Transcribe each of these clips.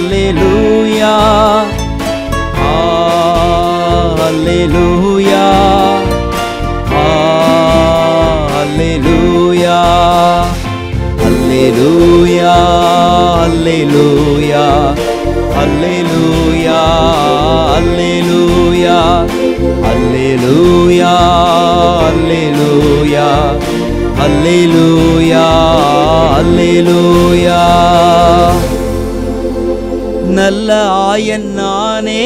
அல்லேலூயா அல்லேலூயா அல்லேலூயா அல்லேலூயா அல்லேலூயா அல்லேலூயா அல்லேலூயா அல்லேலூயா அல்லேலூயா அல்லேலூயா அல்லேலூயா நல்ல ஆயன் நானே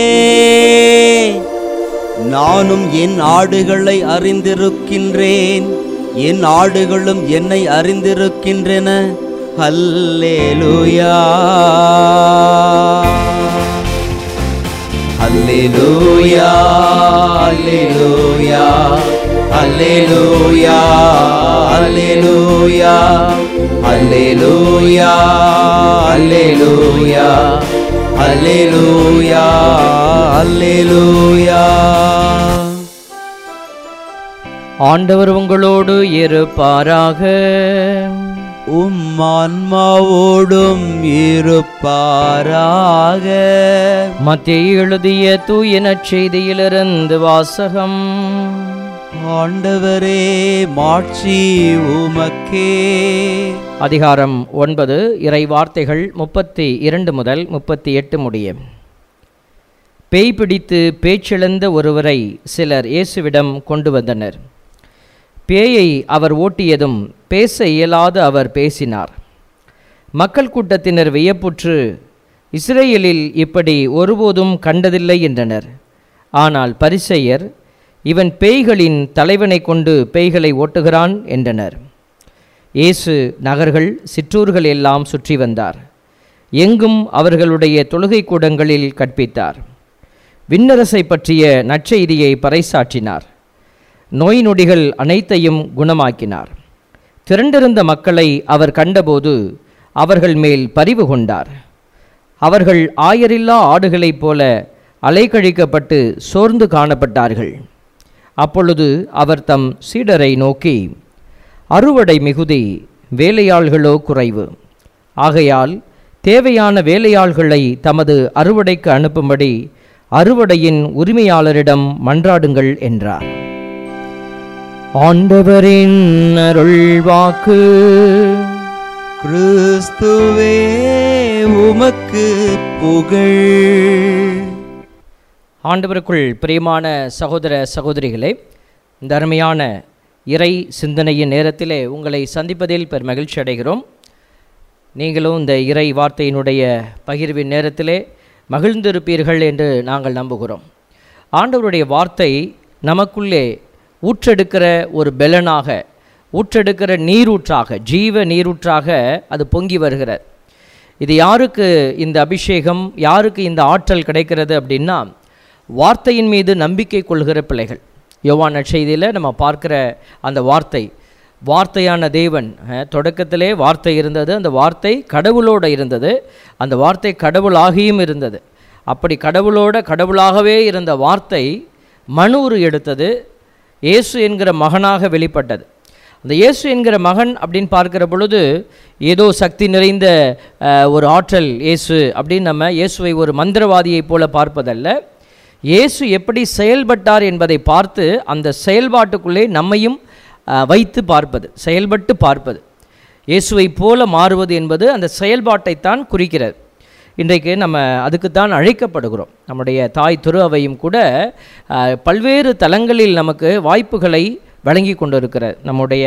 நானும் என் ஆடுகளை அறிந்திருக்கின்றேன் என் ஆடுகளும் என்னை அறிந்திருக்கின்றன அல்லேலூயா அல்லேலூயா அல்லேலூயா அல்லேலூயா அல்லேலூயா அல்லேலூயா அல்லேலூயா அல்லேலூயா அல்லேலூயா ஆண்டவர் உங்களோடு இருப்பாராக உம் ஆன்மாவோடும் இருப்பாராக மத்திய எழுதிய தூய நற்செய்தியிலிருந்து வாசகம் ஆண்டவரே மாட்சி உமக்கே அதிகாரம் ஒன்பது இறை வார்த்தைகள் முப்பத்தி இரண்டு முதல் முப்பத்தி எட்டு முடிய பேய் பிடித்து பேச்சிழந்த ஒருவரை சிலர் இயேசுவிடம் கொண்டு வந்தனர் பேயை அவர் ஓட்டியதும் பேச இயலாத அவர் பேசினார் மக்கள் கூட்டத்தினர் வியப்புற்று இஸ்ரேலில் இப்படி ஒருபோதும் கண்டதில்லை என்றனர் ஆனால் பரிசெயர் இவன் பேய்களின் தலைவனை கொண்டு பேய்களை ஓட்டுகிறான் என்றனர் இயேசு நகர்கள் சிற்றூர்கள் எல்லாம் சுற்றி வந்தார் எங்கும் அவர்களுடைய தொழுகை கூடங்களில் கற்பித்தார் விண்ணரசை பற்றிய நற்செய்தியை பறைசாற்றினார் நோய் நொடிகள் அனைத்தையும் குணமாக்கினார் திரண்டிருந்த மக்களை அவர் கண்டபோது அவர்கள் மேல் பரிவு கொண்டார் அவர்கள் ஆயரில்லா ஆடுகளைப் போல அலைக்கழிக்கப்பட்டு சோர்ந்து காணப்பட்டார்கள் அப்பொழுது அவர் தம் சீடரை நோக்கி அறுவடை மிகுதி வேலையாள்களோ குறைவு ஆகையால் தேவையான வேலையாள்களை தமது அறுவடைக்கு அனுப்பும்படி அறுவடையின் உரிமையாளரிடம் மன்றாடுங்கள் என்றார் ஆண்டவரின் அருள் வாக்கு கிறிஸ்துவே உமக்கு புகழ் ஆண்டவருக்குள் பிரியமான சகோதர சகோதரிகளே இந்த அருமையான இறை சிந்தனையின் நேரத்திலே உங்களை சந்திப்பதில் பெரும் மகிழ்ச்சி அடைகிறோம் நீங்களும் இந்த இறை வார்த்தையினுடைய பகிர்வின் நேரத்திலே மகிழ்ந்திருப்பீர்கள் என்று நாங்கள் நம்புகிறோம் ஆண்டவருடைய வார்த்தை நமக்குள்ளே ஊற்றெடுக்கிற ஒரு பெலனாக ஊற்றெடுக்கிற நீரூற்றாக ஜீவ நீரூற்றாக அது பொங்கி வருகிறது இது யாருக்கு இந்த அபிஷேகம் யாருக்கு இந்த ஆற்றல் கிடைக்கிறது அப்படின்னா வார்த்தையின் மீது நம்பிக்கை கொள்கிற பிள்ளைகள் யோவான் நற்செய்தியில் நம்ம பார்க்கிற அந்த வார்த்தை வார்த்தையான தேவன் அஹ், தொடக்கத்திலே வார்த்தை இருந்தது அந்த வார்த்தை கடவுளோடு இருந்தது அந்த வார்த்தை கடவுளாகியும் இருந்தது அப்படி கடவுளோட கடவுளாகவே இருந்த வார்த்தை மனூறு எடுத்தது இயேசு என்கிற மகனாக வெளிப்பட்டது அந்த இயேசு என்கிற மகன் அப்படின்னு பார்க்கிற பொழுது ஏதோ சக்தி நிறைந்த அஹ், ஒரு ஆற்றல் இயேசு அப்படின்னு நம்ம இயேசுவை ஒரு மந்திரவாதியைப் போல பார்ப்பதல்ல இயேசு எப்படி செயல்பட்டார் என்பதை பார்த்து அந்த செயல்பாட்டுக்குள்ளே நம்மையும் அஹ், வைத்து பார்ப்பது செயல்பட்டு பார்ப்பது இயேசுவைப் போல மாறுவது என்பது அந்த செயல்பாட்டைத்தான் குறிக்கிறது இன்றைக்கு நம்ம அதுக்குத்தான் அழைக்கப்படுகிறோம் நம்முடைய தாய் திரு அவையும் கூட அஹ், பல்வேறு தலங்களில் நமக்கு வாய்ப்புகளை வழங்கி கொண்டிருக்கிறது நம்முடைய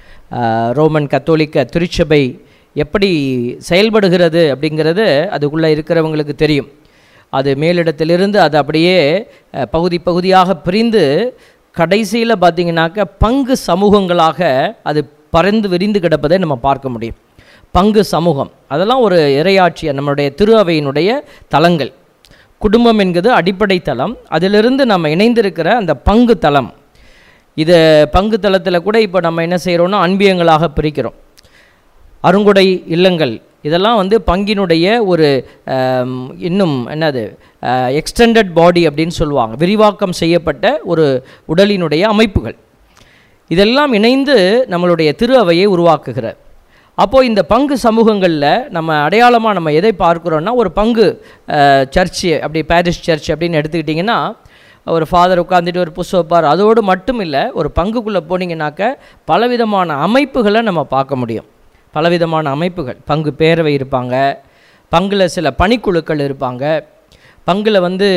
அஹ், ரோமன் கத்தோலிக்க திருச்சபை எப்படி செயல்படுகிறது அப்படிங்கிறது அதுக்குள்ளே இருக்கிறவங்களுக்கு தெரியும் அது மேலிடத்திலிருந்து அது அப்படியே அஹ், பகுதி பகுதியாக பிரிந்து கடைசியில் பார்த்தீங்கன்னாக்க பங்கு சமூகங்களாக அது பறந்து விரிந்து கிடப்பதை நம்ம பார்க்க முடியும் பங்கு சமூகம் அதெல்லாம் ஒரு இறையாட்சி நம்மளுடைய திரு அவையினுடைய தலங்கள் குடும்பம் என்கிறது அடிப்படை தளம் அதிலிருந்து நம்ம இணைந்திருக்கிற அந்த பங்கு தளம் இது பங்கு தளத்தில் கூட இப்போ நம்ம என்ன செய்கிறோம்னா அன்பியங்களாக பிரிக்கிறோம் அருங்குடை இல்லங்கள் இதெல்லாம் வந்து பங்கினுடைய ஒரு ஆம், இன்னும் என்னது எக்ஸ்டெண்டட் பாடி அப்படின்னு சொல்லுவாங்க விரிவாக்கம் செய்யப்பட்ட ஒரு உடலினுடைய அமைப்புகள் இதெல்லாம் இணைந்து நம்மளுடைய திரு அவையை உருவாக்குகிறார் அப்போது இந்த பங்கு சமூகங்களில் நம்ம அடையாளமாக நம்ம எதை பார்க்குறோன்னா ஒரு பங்கு அஹ், சர்ச்சு அப்படி பாரிஷ் சர்ச் அப்படின்னு எடுத்துக்கிட்டிங்கன்னா ஒரு ஃபாதர் உட்காந்துட்டு ஒரு புஷ் வைப்பார் அதோடு மட்டும் இல்லை ஒரு பங்குக்குள்ளே போனீங்கன்னாக்க பலவிதமான அமைப்புகளை நம்ம பார்க்க முடியும் பலவிதமான அமைப்புகள் பங்கு பேரவை இருப்பாங்க பங்கில் சில பணிக்குழுக்கள் இருப்பாங்க பங்கில் வந்து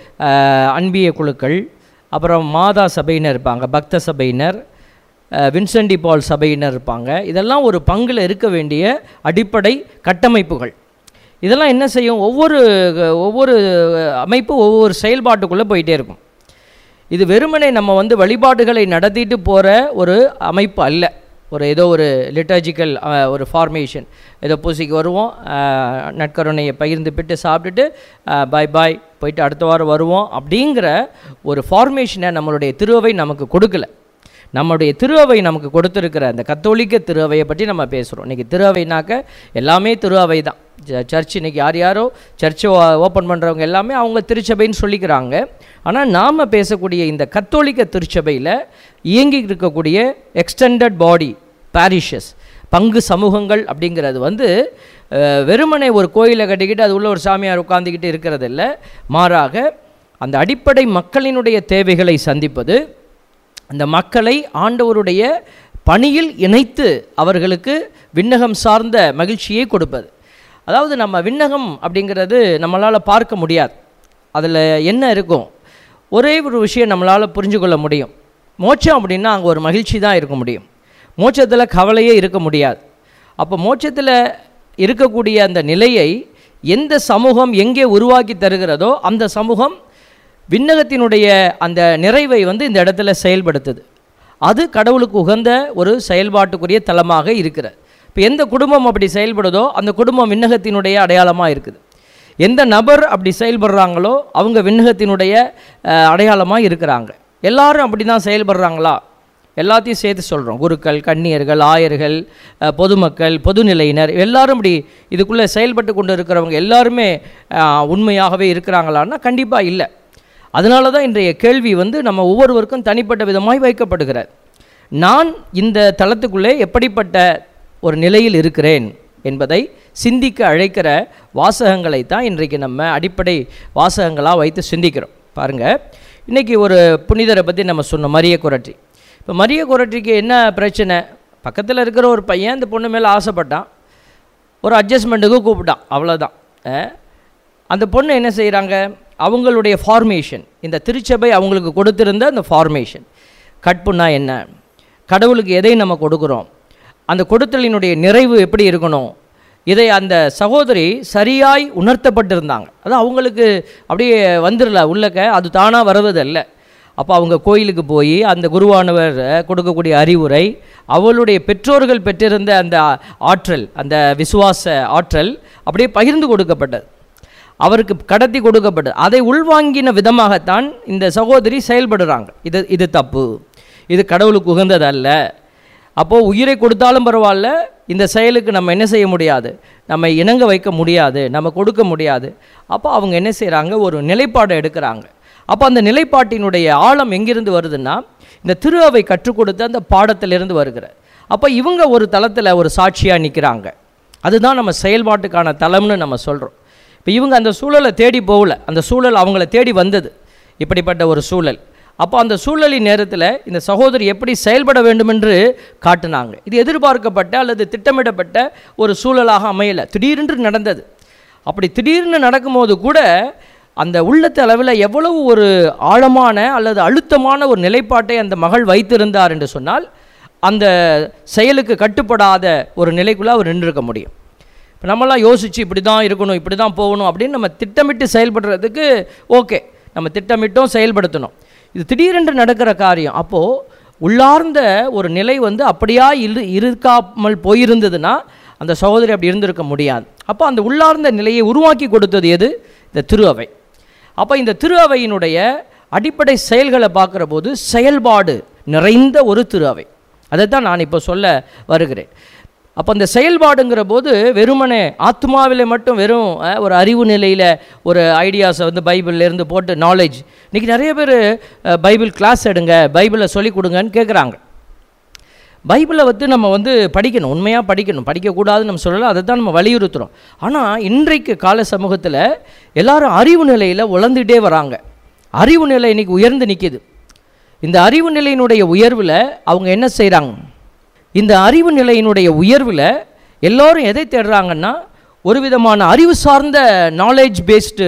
அஹ், அன்பிய குழுக்கள் அப்புறம் மாதா சபையினர் இருப்பாங்க பக்த சபையினர் அஹ், வின்சென்டி பால் சபையினர் இருப்பாங்க இதெல்லாம் ஒரு பங்கில் இருக்க வேண்டிய அடிப்படை கட்டமைப்புகள் இதெல்லாம் என்ன செய்யும் ஒவ்வொரு ஒவ்வொரு அமைப்பு ஒவ்வொரு செயல்பாட்டுக்குள்ளே போயிட்டே இருக்கும் இது வெறுமனே நம்ம வந்து வழிபாடுகளை நடத்திட்டு போகிற ஒரு அமைப்பு அல்ல ஒரு ஏதோ ஒரு லிட்டர்ஜிக்கல் ஒரு ஃபார்மேஷன் ஏதோ பூசிக்கு வருவோம் அஹ், நற்கருணையை பகிர்ந்து பிட்டு சாப்பிட்டுட்டு பாய் பாய் போயிட்டு அடுத்த வாரம் வருவோம் அப்படிங்கிற ஒரு ஃபார்மேஷனை நம்மளுடைய திருவை நமக்கு கொடுக்கல நம்முடைய திருஅவை நமக்கு கொடுத்துருக்கிற அந்த கத்தோலிக்க திருஅவையை பற்றி நம்ம பேசுகிறோம் இன்றைக்கி திருஅவைனாக்க எல்லாமே திருஅவை தான் சர்ச் இன்னைக்கு யார் யாரோ சர்ச்சை ஓப்பன் பண்ணுறவங்க எல்லாமே அவங்க திருச்சபைன்னு சொல்லிக்கிறாங்க ஆனால் நாம் பேசக்கூடிய இந்த கத்தோலிக்க திருச்சபையில் இயங்கி இருக்கக்கூடிய எக்ஸ்டெண்டட் பாடி பாரிஷஸ் பங்கு சமூகங்கள் அப்படிங்கிறது வந்து அஹ், வெறுமனே ஒரு கோயிலை கட்டிக்கிட்டு அது உள்ள ஒரு சாமியார் உட்காந்துக்கிட்டு இருக்கிறது இல்லை மாறாக அந்த அடிப்படை மக்களினுடைய தேவைகளை சந்திப்பது அந்த மக்களை ஆண்டவருடைய பணியில் இணைத்து அவர்களுக்கு விண்ணகம் சார்ந்த மகிழ்ச்சியை கொடுப்பது அதாவது நம்ம விண்ணகம் அப்படிங்கிறது நம்மளால் பார்க்க முடியாது அதில் என்ன இருக்கும் ஒரே ஒரு விஷயம் நம்மளால் புரிஞ்சு கொள்ள முடியும் மோட்சம் அப்படின்னா அங்கே ஒரு மகிழ்ச்சி தான் இருக்க முடியும் மோட்சத்தில் கவலையே இருக்க முடியாது அப்போ மோட்சத்தில் இருக்கக்கூடிய அந்த நிலையை எந்த சமூகம் எங்கே உருவாக்கி தருகிறதோ அந்த சமூகம் விண்ணகத்தினுடைய அந்த நிறைவை வந்து இந்த இடத்துல செயல்படுத்துது அது கடவுளுக்கு உகந்த ஒரு செயல்பாட்டுக்குரிய தலமாக இருக்கிறது இப்போ எந்த குடும்பம் அப்படி செயல்படுதோ அந்த குடும்பம் விண்ணகத்தினுடைய அடையாளமாக இருக்குது எந்த நபர் அப்படி செயல்படுறாங்களோ அவங்க விண்ணகத்தினுடைய அடையாளமாக இருக்கிறாங்க எல்லாரும் அப்படி தான் செயல்படுறாங்களா எல்லாத்தையும் சேர்த்து சொல்கிறோம் குருக்கள் கன்னியர்கள் ஆயர்கள் அஹ், பொதுமக்கள் பொதுநிலையினர் எல்லாரும் இப்படி இதுக்குள்ளே செயல்பட்டு கொண்டு இருக்கிறவங்க எல்லாருமே அஹ், உண்மையாகவே இருக்கிறாங்களான்னா கண்டிப்பாக இல்லை அதனால தான் இன்றைய கேள்வி வந்து நம்ம ஒவ்வொருவருக்கும் தனிப்பட்ட விதமாய் வைக்கப்படுகிறது நான் இந்த தளத்துக்குள்ளே எப்படிப்பட்ட ஒரு நிலையில் இருக்கிறேன் என்பதை சிந்திக்க அழைக்கிற வாசகங்களை தான் இன்றைக்கு நம்ம அடிப்படை வாசகங்களாக வைத்து சிந்திக்கிறோம் பாருங்கள் இன்றைக்கி ஒரு புனிதரை பற்றி நம்ம சொன்னோம் மரிய குரட்ரி இப்போ மரிய குரட்ரிக்கு என்ன பிரச்சனை பக்கத்தில் இருக்கிற ஒரு பையன் இந்த பொண்ணு மேலே ஆசைப்பட்டான் ஒரு அட்ஜஸ்ட்மெண்ட்டுக்கு கூப்பிட்டான் அவ்வளோதான் அஹ், அந்த பொண்ணு என்ன செய்கிறாங்க அவங்களுடைய ஃபார்மேஷன் இந்த திருச்சபை அவங்களுக்கு கொடுத்திருந்த அந்த ஃபார்மேஷன் கற்புனா என்ன கடவுளுக்கு எதை நம்ம கொடுக்குறோம் அந்த கொடுத்தலினுடைய நிறைவு எப்படி இருக்கணும் இதை அந்த சகோதரி சரியாய் உணர்த்தப்பட்டிருந்தாங்க அது அவங்களுக்கு அப்படியே வந்துடல உள்ளக்க அது தானாக வருவதல்ல அப்போ அவங்க கோயிலுக்கு போய் அந்த குருவானவர் அஹ், கொடுக்கக்கூடிய அறிவுரை அவளுடைய பெற்றோர்கள் பெற்றிருந்த அந்த ஆற்றல் அந்த விசுவாச ஆற்றல் அப்படியே பகிர்ந்து கொடுக்கப்பட்டது அவருக்கு கடத்தி கொடுக்கப்பட்டது அதை உள்வாங்கின விதமாகத்தான் இந்த சகோதரி செயல்படுறாங்க இது இது தப்பு இது கடவுளுக்கு உகந்தது அல்ல அப்போது உயிரை கொடுத்தாலும் பரவாயில்ல இந்த செயலுக்கு நம்ம என்ன செய்ய முடியாது நம்ம இணங்க வைக்க முடியாது நம்ம கொடுக்க முடியாது அப்போ அவங்க என்ன செய்கிறாங்க ஒரு நிலைப்பாடை எடுக்கிறாங்க அப்போ அந்த நிலைப்பாட்டினுடைய ஆழம் எங்கிருந்து வருதுன்னா இந்த திரு அவை கற்றுக் கொடுத்த அந்த பாடத்திலிருந்து வருகிறது அப்போ இவங்க ஒரு தளத்தில் ஒரு சாட்சியாக நிற்கிறாங்க அதுதான் நம்ம செயல்பாட்டுக்கான தளம்னு நம்ம சொல்கிறோம் இப்போ இவங்க அந்த சூழலை தேடி போகல அந்த சூழல் அவங்கள தேடி வந்தது இப்படிப்பட்ட ஒரு சூழல் அப்போ அந்த சூழலின் நேரத்தில் இந்த சகோதரி எப்படி செயல்பட வேண்டுமென்று காட்டினாங்க இது எதிர்பார்க்கப்பட்ட அல்லது திட்டமிடப்பட்ட ஒரு சூழலாக அமையலை திடீரென்று நடந்தது அப்படி திடீர்னு நடக்கும்போது கூட அந்த உள்ளத்து அளவில் எவ்வளவு ஒரு ஆழமான அல்லது அழுத்தமான ஒரு நிலைப்பாட்டை அந்த மகள் வைத்திருந்தார் என்று சொன்னால் அந்த செயலுக்கு கட்டுப்படாத ஒரு நிலைக்குள்ளே அவர் நின்றுருக்க முடியும் இப்போ நம்மளாம் யோசித்து இப்படி தான் இருக்கணும் இப்படி தான் போகணும் அப்படின்னு நம்ம திட்டமிட்டு செயல்படுறதுக்கு ஓகே நம்ம திட்டமிட்டும் செயல்படுத்தணும் இது திடீரென்று நடக்கிற காரியம் அப்போது உள்ளார்ந்த ஒரு நிலை வந்து அப்படியா இரு இருக்காமல் போயிருந்ததுன்னா அந்த சகோதரி அப்படி இருந்திருக்க முடியாது அப்போ அந்த உள்ளார்ந்த நிலையை உருவாக்கி கொடுத்தது எது இந்த திரு அவை அப்போ இந்த திரு அவையினுடைய அடிப்படை செயல்களை பார்க்குற போது செயல்பாடு நிறைந்த ஒரு திரு அவை அதைத்தான் நான் இப்போ சொல்ல வருகிறேன் அப்போ அந்த செயல்பாடுங்கிற போது வெறுமனே ஆத்மாவில் மட்டும் வெறும் அஹ், ஒரு அறிவு நிலையில் ஒரு ஐடியாஸை வந்து பைபிள்ல இருந்து போட்டு நாலேஜ் இன்றைக்கி நிறைய பேர் பைபிள் கிளாஸ் எடுங்க பைபிளை சொல்லிக் கொடுங்கன்னு கேட்குறாங்க பைபிளை வந்து நம்ம வந்து படிக்கணும் உண்மையாக படிக்கணும் படிக்கக்கூடாதுன்னு நம்ம சொல்லலை அதை தான் நம்ம வலியுறுத்துகிறோம் ஆனால் இன்றைக்கு கால சமூகத்தில் எல்லாரும் அறிவு நிலையில் உழந்துகிட்டே வராங்க அறிவு நிலை இன்னைக்கு உயர்ந்து நிற்கிது இந்த அறிவு நிலையினுடைய உயர்வில் அவங்க என்ன செய்கிறாங்க இந்த அறிவு நிலையினுடைய உயர்வில் எல்லோரும் எதை தேடுறாங்கன்னா ஒரு விதமான அறிவு சார்ந்த knowledge based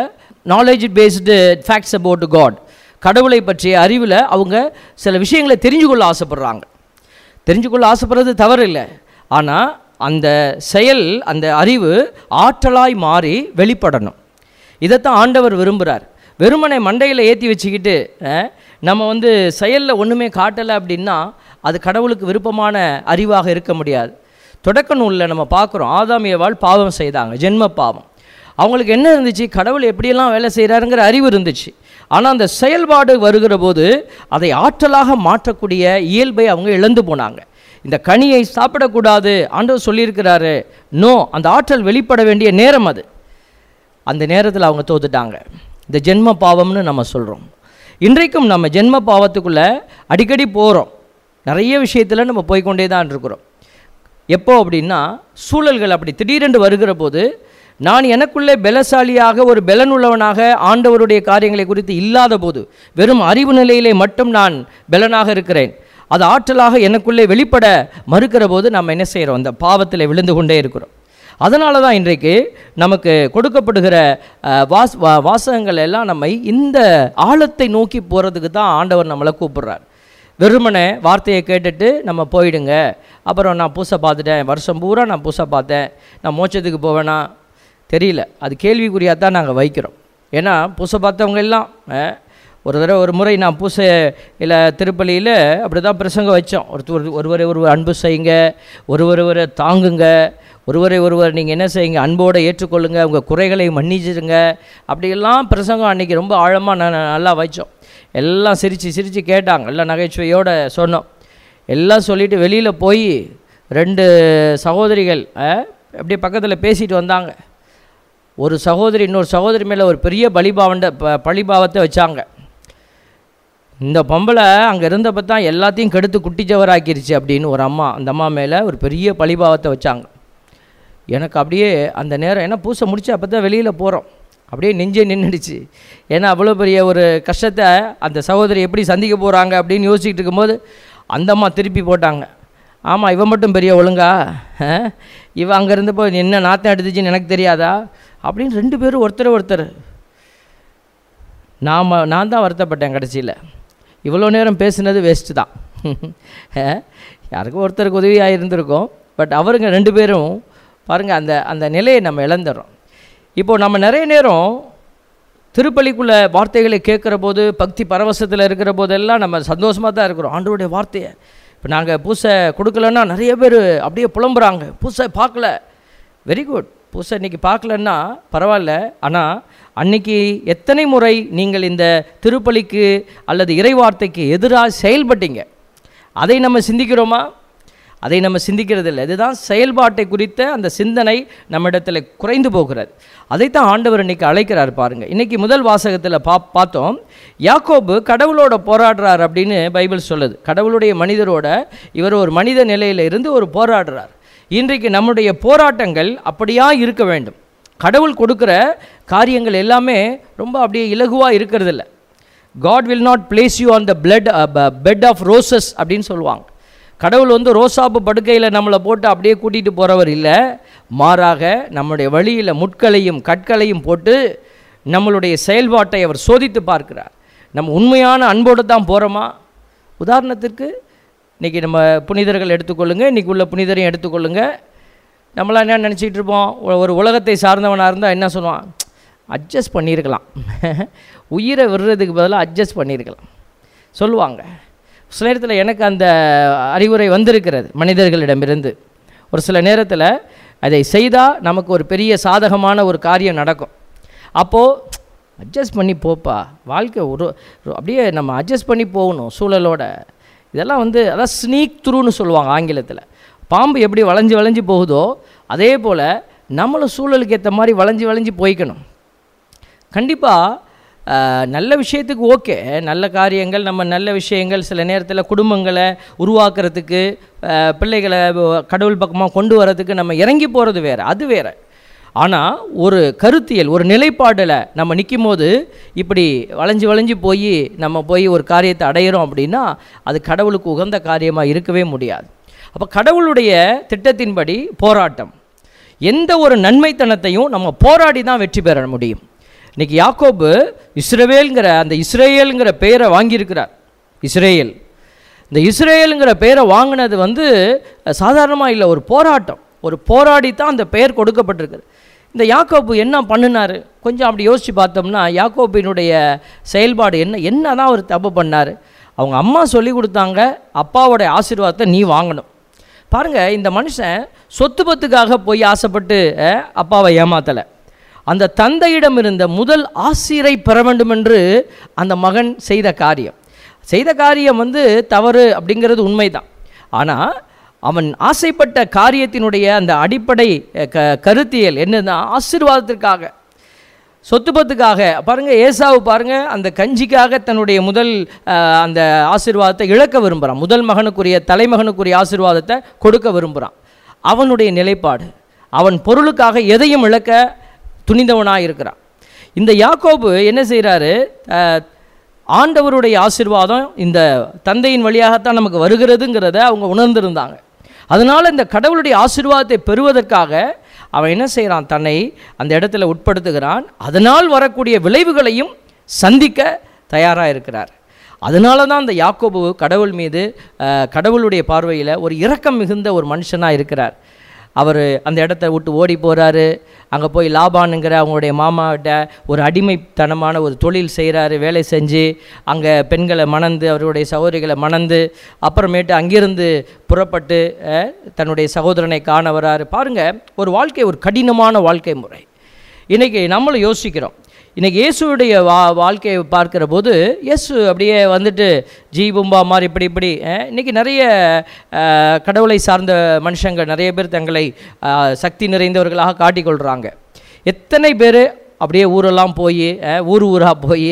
knowledge based facts about God கடவுளை பற்றிய அறிவில் அவங்க சில விஷயங்களை தெரிஞ்சு கொள்ள ஆசைப்படுறாங்க தெரிஞ்சு கொள்ள ஆசைப்படுறது தவறு இல்லை ஆனால் அந்த செயல் அந்த அறிவு ஆற்றலாய் மாறி வெளிப்படணும் இதைத்தான் ஆண்டவர் விரும்புகிறார் வெறுமனை மண்டையில் ஏற்றி வச்சுக்கிட்டு அஹ், நம்ம வந்து செயலில் ஒன்றுமே காட்டலை அப்படின்னா அது கடவுளுக்கு விருப்பமான அறிவாக இருக்க முடியாது தொடக்க நூலில் நம்ம பார்க்குறோம் ஆதாம் ஏவாள் பாவம் செய்தாங்க ஜென்ம பாவம் அவங்களுக்கு என்ன இருந்துச்சு கடவுள் எப்படியெல்லாம் வேலை செய்கிறாருங்கிற அறிவு இருந்துச்சு ஆனால் அந்த செயல்பாடு வருகிற போது அதை ஆற்றலாக மாற்றக்கூடிய இயல்பை அவங்க இழந்து போனாங்க இந்த கனியை சாப்பிடக்கூடாது ஆண்டவர் சொல்லியிருக்கிறாரு நோ அந்த ஆற்றல் வெளிப்பட வேண்டிய நேரம் அது அந்த நேரத்தில் அவங்க தோத்துட்டாங்க இந்த ஜென்ம பாவம்னு நம்ம சொல்கிறோம் இன்றைக்கும் நம்ம ஜென்ம பாவத்துக்குள்ளே அடிக்கடி போகிறோம் நிறைய விஷயத்தில் நம்ம போய்க்கொண்டே தான் இருக்கிறோம் எப்போ அப்படின்னா சூழல்கள் அப்படி திடீரென்று வருகிற போது நான் எனக்குள்ளே பலசாலியாக ஒரு பலனுள்ளவனாக ஆண்டவருடைய காரியங்களை குறித்து இல்லாத போது வெறும் அறிவு நிலையிலே மட்டும் நான் பலனாக இருக்கிறேன் அது ஆற்றலாக எனக்குள்ளே வெளிப்பட மறுக்கிற போது நம்ம என்ன செய்கிறோம் அந்த பாவத்தில் விழுந்து கொண்டே இருக்கிறோம் அதனால தான் இன்றைக்கு நமக்கு கொடுக்கப்படுகிற அஹ், வாஸ் வா- வாசகங்கள் எல்லாம் நம்மை இந்த ஆழத்தை நோக்கி போகிறதுக்கு தான் ஆண்டவர் நம்மளை கூப்பிடுறார் வெறுமனே வார்த்தையை கேட்டுட்டு நம்ம போயிடுங்க அப்புறம் நான் பூசை பார்த்துட்டேன் வருஷம் பூரா நான் பூசை பார்த்தேன் நான் மோட்சத்துக்கு போவேனா தெரியல அது கேள்விக்குறியாக தான் நாங்கள் வைக்கிறோம் ஏன்னா பூசை பார்த்தவங்க எல்லாம் அஹ், ஒரு தடவை ஒரு முறை நான் பூசை இல்லை திருப்பலியில் அப்படி தான் பிரசங்கம் வச்சோம் ஒருத்தர் ஒருவரை ஒருவர் அன்பு செய்யுங்க ஒருவர் ஒருவரை தாங்குங்க ஒருவரை ஒருவர் நீங்கள் என்ன செய்யுங்க அன்போடு ஏற்றுக்கொள்ளுங்க உங்கள் குறைகளை மன்னிச்சிடுங்க அப்படியெல்லாம் பிரசங்கம் அன்றைக்கி ரொம்ப ஆழமாக நான் நல்லா வச்சோம் எல்லாம் சிரித்து சிரித்து கேட்டாங்க எல்லாம் நகைச்சுவையோடு சொன்னோம் எல்லாம் சொல்லிவிட்டு வெளியில் போய் ரெண்டு சகோதரிகள் அஹ், அப்படியே பக்கத்தில் பேசிட்டு வந்தாங்க ஒரு சகோதரி இன்னொரு சகோதரி மேலே ஒரு பெரிய பலிபாவண்ட ப பழிபாவத்தை வச்சாங்க இந்த பொம்பளை அங்கே இருந்தப்போ தான் எல்லாத்தையும் கெடுத்து குட்டிச்சவராக்கிருச்சு அப்படின்னு ஒரு அம்மா அந்த அம்மா மேலே ஒரு பெரிய பழிபாவத்தை வச்சாங்க எனக்கு அப்படியே அந்த நேரம் ஏன்னா பூசை முடிச்சு அப்போ தான் வெளியில் போகிறோம் அப்படியே நெஞ்சே நின்றுடுச்சு ஏன்னா அவ்வளோ பெரிய ஒரு கஷ்டத்தை அந்த சகோதரி எப்படி சந்திக்க போகிறாங்க அப்படின்னு யோசிச்சுட்டு இருக்கும்போது அந்த அம்மா திருப்பி போட்டாங்க ஆமாம் இவன் மட்டும் பெரிய ஒழுங்கா ஆ? இவன் அங்கே இருந்தப்போ என்ன நாத்தம் எடுத்துச்சுன்னு எனக்கு தெரியாதா அப்படின்னு ரெண்டு பேரும் ஒருத்தர் ஒருத்தர் நாம் நான் தான் வருத்தப்பட்டேன் கடைசியில் இவ்வளோ நேரம் பேசுனது வேஸ்ட்டு தான் அஹ், யாருக்கும் ஒருத்தருக்கு உதவியாக இருந்திருக்கும் பட் அவருங்க ரெண்டு பேரும் பாருங்கள் அந்த அந்த நிலையை நம்ம இழந்துடுறோம் இப்போது நம்ம நிறைய நேரம் திருப்பலிக்குள்ள வார்த்தைகளை கேட்குற போது பக்தி பரவசத்தில் இருக்கிற போதெல்லாம் நம்ம சந்தோஷமாக தான் இருக்கிறோம் ஆண்டவருடைய வார்த்தையை இப்போ நாங்கள் பூசை கொடுக்கலன்னா நிறைய பேர் அப்படியே புலம்புறாங்க பூசை பார்க்கல வெரி குட் பூசை இன்னைக்கு பார்க்கலன்னா பரவாயில்ல ஆனால் அன்னைக்கு எத்தனை முறை நீங்கள் இந்த திருப்பலிக்கு அல்லது இறைவார்த்தைக்கு எதிராக செயல்பட்டீங்க அதை நம்ம சிந்திக்கிறோமா அதை நம்ம சிந்திக்கிறது இல்லை இதுதான் செயல்பாட்டை குறித்த அந்த சிந்தனை நம்மிடத்தில் குறைந்து போகிறது அதைத்தான் ஆண்டவர் இன்னைக்கு அழைக்கிறார் பாருங்க இன்னைக்கு முதல் வாசகத்தில் பா பார்த்தோம் யாக்கோபு கடவுளோட போராடுறார் அப்படின்னு பைபிள் சொல்லுது கடவுளுடைய மனிதரோட இவர் ஒரு மனித நிலையில இருந்து ஒரு போராடுறார் இன்றைக்கு நம்முடைய போராட்டங்கள் அப்படியா இருக்க வேண்டும் கடவுள் கொடுக்குற காரியங்கள் எல்லாமே ரொம்ப அப்படியே இலகுவாக இருக்கிறதில்ல God will not place you on the flat bed of roses அப்படின்னு சொல்லுவாங்க கடவுள் வந்து ரோசாப்பு படுக்கையில் நம்மளை போட்டு அப்படியே கூட்டிகிட்டு போகிறவர் இல்லை மாறாக நம்முடைய வழியில் முட்களையும் கற்களையும் போட்டு நம்மளுடைய செயல்பாட்டை அவர் சோதித்து பார்க்கிறார் நம்ம உண்மையான அன்போடு தான் போகிறோமா உதாரணத்திற்கு இன்றைக்கி நம்ம புனிதர்கள் எடுத்துக்கொள்ளுங்க இன்றைக்கி உள்ள புனிதரையும் எடுத்துக்கொள்ளுங்க நம்மளாம் என்ன நினச்சிக்கிட்டு இருப்போம் ஒ- ஒரு உலகத்தை சார்ந்தவனாக இருந்தால் என்ன சொல்லுவான் அட்ஜஸ்ட் பண்ணியிருக்கலாம் உயிரை விடுறதுக்கு பதிலாக அட்ஜஸ்ட் பண்ணியிருக்கலாம் சொல்லுவாங்க சில நேரத்தில் எனக்கு அந்த அறிவுரை வந்திருக்கிறது மனிதர்களிடமிருந்து ஒரு சில நேரத்தில் அதை செய்தால் நமக்கு ஒரு பெரிய சாதகமான ஒரு காரியம் நடக்கும் அப்போது அட்ஜஸ்ட் பண்ணி போப்பா வாழ்க்கை ஒரு ஒரு- அப்படியே நம்ம அட்ஜஸ்ட் பண்ணி போகணும் சூழலோட இதெல்லாம் வந்து அதான் ஸ்னீக் த்ரூன்னு சொல்லுவாங்க ஆங்கிலத்தில் பாம்பு எப்படி வளைஞ்சு வளைஞ்சு போகுதோ அதே போல் நம்மளும் சூழலுக்கு ஏற்ற மாதிரி வளைஞ்சு வளைஞ்சு போய்க்கணும் கண்டிப்பாக அஹ், நல்ல விஷயத்துக்கு ஓகே நல்ல காரியங்கள் நம்ம நல்ல விஷயங்கள் சில நேரத்தில் குடும்பங்களை உருவாக்குறதுக்கு அஹ், பிள்ளைகளை கடவுள் பக்கமாக கொண்டு வரதுக்கு நம்ம இறங்கி போகிறது வேறு அது வேறு ஆனால் ஒரு கருத்தியல் ஒரு நிலைப்பாடில் நம்ம நிற்கும் போது இப்படி வளைஞ்சு வளைஞ்சு போய் நம்ம போய் ஒரு காரியத்தை அடையிறோம் அப்படின்னா அது கடவுளுக்கு உகந்த காரியமாக இருக்கவே முடியாது அப்போ கடவுளுடைய திட்டத்தின்படி போராட்டம் எந்த ஒரு நன்மைத்தனத்தையும் நம்ம போராடி தான் வெற்றி பெற முடியும் இன்னைக்கு யாக்கோபு இஸ்ரவேல்ங்கிற அந்த இஸ்ரேலுங்கிற பெயரை வாங்கியிருக்கிறார் இஸ்ரேல் இந்த இஸ்ரேலுங்கிற பெயரை வாங்கினது வந்து சாதாரணமாக இல்லை ஒரு போராட்டம் ஒரு போராடி தான் அந்த பெயர் கொடுக்கப்பட்டிருக்கு இந்த யாக்கோபு என்ன பண்ணினார் கொஞ்சம் அப்படி யோசித்து பார்த்தோம்னா யாக்கோபினுடைய செயல்பாடு என்ன என்ன தான் அவர் தப்பு பண்ணார் அவங்க அம்மா சொல்லி கொடுத்தாங்க அப்பாவோடைய ஆசீர்வாதத்தை நீ வாங்கணும் பாருங்கள் இந்த மனுஷன் சொத்து பத்துக்காக போய் ஆசைப்பட்டு அஹ், அப்பாவை ஏமாத்தலை அந்த தந்தையிடம் இருந்த முதல் ஆசிரை பெற வேண்டும் என்று அந்த மகன் செய்த காரியம் செய்த காரியம் வந்து தவறு அப்படிங்கிறது உண்மைதான் ஆனால் அவன் ஆசைப்பட்ட காரியத்தினுடைய அந்த அடிப்படை அஹ், க கருத்தியல் என்னன்னா ஆசீர்வாதத்திற்காக சொத்து பத்துக்காக பாருங்க ஏசாவு பாருங்க அந்த கஞ்சிக்காக தன்னுடைய முதல் அஹ், அந்த ஆசீர்வாதத்தை இழக்க விரும்புகிறான் முதல் மகனுக்குரிய தலைமகனுக்குரிய ஆசீர்வாதத்தை கொடுக்க விரும்புகிறான் அவனுடைய நிலைப்பாடு அவன் பொருளுக்காக எதையும் இழக்க துணிந்தவனாக இருக்கிறான் இந்த யாக்கோபு என்ன செய்கிறாரு ஆண்டவருடைய ஆசீர்வாதம் இந்த தந்தையின் வழியாகத்தான் நமக்கு வருகிறதுங்கிறத அவங்க உணர்ந்திருந்தாங்க அதனால் இந்த கடவுளுடைய ஆசீர்வாதத்தை பெறுவதற்காக அவன் என்ன செய்கிறான் தன்னை அந்த இடத்துல உட்படுத்துகிறான் அதனால் வரக்கூடிய விளைவுகளையும் சந்திக்க தயாராக இருக்கிறார் அதனால தான் அந்த யாக்கோபு கடவுள் மீது அஹ், கடவுளுடைய பார்வையில் ஒரு இரக்கம் மிகுந்த ஒரு மனுஷனாக இருக்கிறார் அவர் அந்த இடத்த விட்டு ஓடி போகிறாரு அங்கே போய் லாபானுங்கிற அவங்களுடைய மாமாவிட்ட ஒரு அடிமைத்தனமான ஒரு தொழில் செய்கிறாரு வேலை செஞ்சு அங்கே பெண்களை மணந்து அவருடைய சகோதரிகளை மணந்து அப்புறமேட்டு அங்கிருந்து புறப்பட்டு அஹ், தன்னுடைய சகோதரனை காண வராரு பாருங்கள் ஒரு வாழ்க்கை ஒரு கடினமான வாழ்க்கை முறை இன்றைக்கி நம்மளும் யோசிக்கிறோம் இன்றைக்கி இயேசுடைய வா வாழ்க்கையை பார்க்கிற போது இயேசு அப்படியே வந்துட்டு ஜீபும்பா மாதிரி இப்படி இப்படி அஹ், இன்னைக்கு நிறைய அஹ், கடவுளை சார்ந்த மனுஷங்க நிறைய பேர் தங்களை அஹ், சக்தி நிறைந்தவர்களாக காட்டிக்கொள்கிறாங்க எத்தனை பேர் அப்படியே ஊரெல்லாம் போய் அஹ், ஊர் ஊராக போய்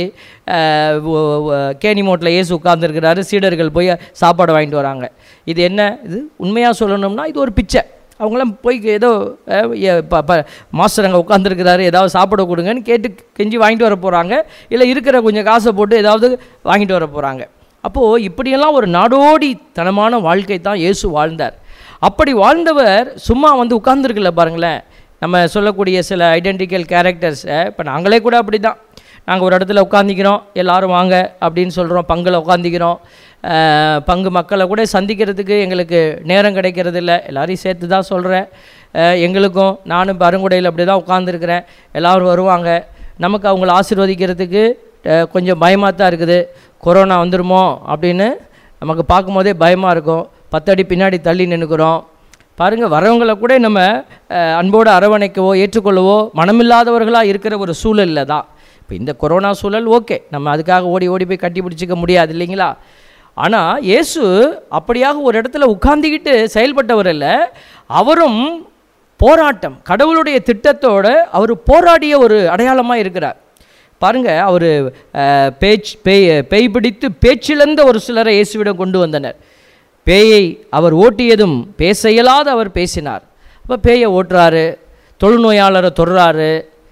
கேணி மோட்டில் இயேசு உட்கார்ந்துருக்கிறாரு சீடர்கள் போய் சாப்பாடு வாங்கிட்டு வராங்க இது என்ன இது உண்மையாக சொல்லணும்னா இது ஒரு பிச்சை அவங்களாம் போய் ஏதோ அஹ், எ- ப- ப- மாஸ்டர் அங்கே உட்காந்துருக்கிறாரு ஏதாவது சாப்பிட கொடுங்கன்னு கேட்டு கெஞ்சி வாங்கிட்டு வர போகிறாங்க இல்லை இருக்கிற கொஞ்சம் காசை போட்டு ஏதாவது வாங்கிட்டு வர போகிறாங்க அப்போது இப்படியெல்லாம் ஒரு நாடோடி தனமான வாழ்க்கை தான் இயேசு வாழ்ந்தார் அப்படி வாழ்ந்தவர் சும்மா வந்து உட்கார்ந்துருக்கல பாருங்களேன் நம்ம சொல்லக்கூடிய சில ஐடென்டிக்கல் கேரக்டர்ஸ் இப்போ நாங்களே கூட அப்படி தான் நாங்கள் ஒரு இடத்துல உட்காந்திக்கிறோம் எல்லாரும் வாங்க அப்படின்னு சொல்கிறோம் பங்கில் உட்காந்திக்கிறோம் அஹ், பங்கு மக்களை கூட சந்திக்கிறதுக்கு எங்களுக்கு நேரம் கிடைக்கிறது இல்லை எல்லாரையும் சேர்த்து தான் சொல்கிறேன் எங்களுக்கும் நானும் பருங்குடையில் அப்படி தான் உட்காந்துருக்கிறேன் எல்லோரும் வருவாங்க நமக்கு அவங்கள ஆசீர்வதிக்கிறதுக்கு அஹ், கொஞ்சம் பயமாக தான் இருக்குது கொரோனா வந்துருமோ அப்படின்னு நமக்கு பார்க்கும்போதே பயமாக இருக்கும் பத்தடி பின்னாடி தள்ளி நின்றுக்கிறோம் பாருங்கள் வரவங்களை கூட நம்ம அஹ், அன்போடு அரவணைக்கவோ ஏற்றுக்கொள்ளவோ மனமில்லாதவர்களாக இருக்கிற ஒரு சூழலில் தான் இப்போ இந்த கொரோனா சூழல் ஓகே நம்ம அதுக்காக ஓடி ஓடி போய் கட்டி பிடிச்சிக்க முடியாது இல்லைங்களா ஆனால் இயேசு அப்படியாக ஒரு இடத்துல உட்கார்ந்துக்கிட்டு செயல்பட்டவர் அல்ல அவரும் போராட்டம் கடவுளுடைய திட்டத்தோடு அவர் போராடிய ஒரு அடையாளமாக இருக்கிறார் பாருங்க அவர் பேச்சு பேய் பேய் பிடித்து பேச்சிழந்த ஒரு சிலரை இயேசுவிடம் கொண்டு வந்தனர் பேயை அவர் ஓட்டியதும் பேச இயலாத அவர் பேசினார் அப்போ பேயை ஓட்டுறாரு தொழுநோயாளரை தொடுறாரு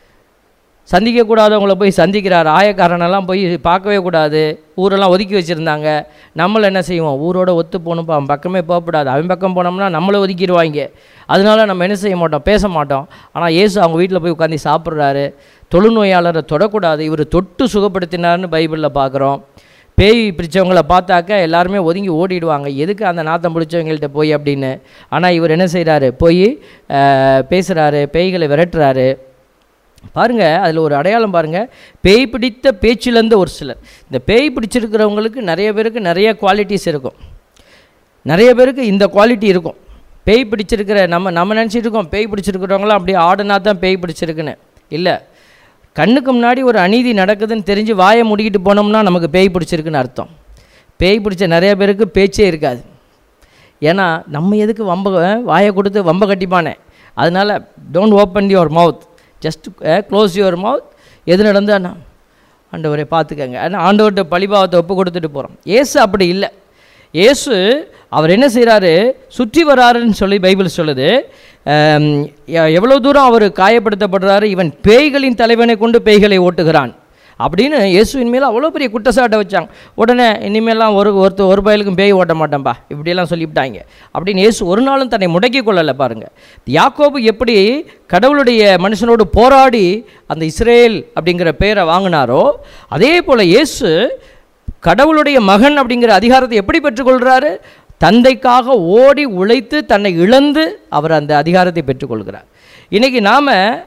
சந்திக்கக்கூடாதவங்கள போய் சந்திக்கிறார் ஆயக்காரனெல்லாம் போய் பார்க்கவே கூடாது ஊரெல்லாம் ஒதுக்கி வச்சுருந்தாங்க நம்மள என்ன செய்வோம் ஊரோட ஒத்து போகணும்ப்பா அவன் பக்கமே போகக்கூடாது அவன் பக்கம் போனோம்னா நம்மளை ஒதுக்கிடுவாங்க அதனால நம்ம என்ன செய்ய மாட்டோம் பேச மாட்டோம் ஆனால் இயேசு அவங்க வீட்டில் போய் உட்காந்து சாப்பிட்றாரு தொழுநோயாளரை தொடக்கூடாது இவர் தொட்டு சுகப்படுத்தினார்னு பைபிளில் பார்க்குறோம் பேய் பிடிச்சவங்கள பார்த்தாக்க எல்லாருமே ஒதுங்கி ஓடிடுவாங்க எதுக்கு அந்த நாத்தம் பிடிச்சவங்கள்ட்ட போய் அப்படின்னு ஆனால் இவர் என்ன செய்கிறாரு போய் பேசுகிறாரு பேய்களை விரட்டுறாரு பாருங்க அதில் ஒரு அடையாளம் பாருங்க பேய் பிடித்த பேச்சிலேருந்து ஒரு சிலர் இந்த பேய் பிடிச்சிருக்கிறவங்களுக்கு நிறைய பேருக்கு நிறைய குவாலிட்டிஸ் இருக்கும் நிறைய பேருக்கு இந்த குவாலிட்டி இருக்கும் பேய் பிடிச்சிருக்கிற நம்ம நம்ம நினச்சிட்டு இருக்கோம் பேய் பிடிச்சிருக்கிறவங்களாம் அப்படியே ஆடுனா தான் பேய் பிடிச்சிருக்குன்னு இல்லை கண்ணுக்கு முன்னாடி ஒரு அநீதி நடக்குதுன்னு தெரிஞ்சு வாயை முடிக்கிட்டு போனோம்னா நமக்கு பேய் பிடிச்சிருக்குன்னு அர்த்தம் பேய் பிடிச்ச நிறைய பேருக்கு பேச்சே இருக்காது ஏன்னா நம்ம எதுக்கு வம்ப வாயை கொடுத்து வம்ப கட்டிப்பானே அதனால் don't open your mouth just close your mouth எது நடந்தால் ஆண்டவரை பார்த்துக்கங்க ஆனால் ஆண்டவர்கிட்ட பழிபாவத்தை ஒப்பு கொடுத்துட்டு போகிறோம் ஏசு அப்படி இல்லை இயேசு அவர் என்ன செய்கிறாரு சுற்றி வராருன்னு சொல்லி பைபிள் சொல்லுது ஆம், எ- எவ்வளோ தூரம் அவர் காயப்படுத்தப்படுறாரு இவன் பேய்களின் தலைவனை கொண்டு பேய்களை ஓட்டுகிறான் அப்படின்னு இயேசுவின் மேலே அவ்வளோ பெரிய குற்றச்சாட்டை வச்சாங்க உடனே இனிமேலாம் ஒரு ஒருத்தர் ஒரு பயலுக்கும் பேய் ஓட்ட மாட்டேன்பா இப்படியெல்லாம் சொல்லிவிட்டாங்க அப்படின்னு இயேசு ஒரு நாளும் தன்னை முடக்கி கொள்ளலை பாருங்க யாக்கோபு எப்படி கடவுளுடைய மனுஷனோடு போராடி அந்த இஸ்ரேல் அப்படிங்கிற பேரை வாங்கினாரோ அதே போல் இயேசு கடவுளுடைய மகன் அப்படிங்கிற அதிகாரத்தை எப்படி பெற்றுக்கொள்கிறாரு தந்தைக்காக ஓடி உழைத்து தன்னை இழந்து அவர் அந்த அதிகாரத்தை பெற்றுக்கொள்கிறார் இன்றைக்கி நாம்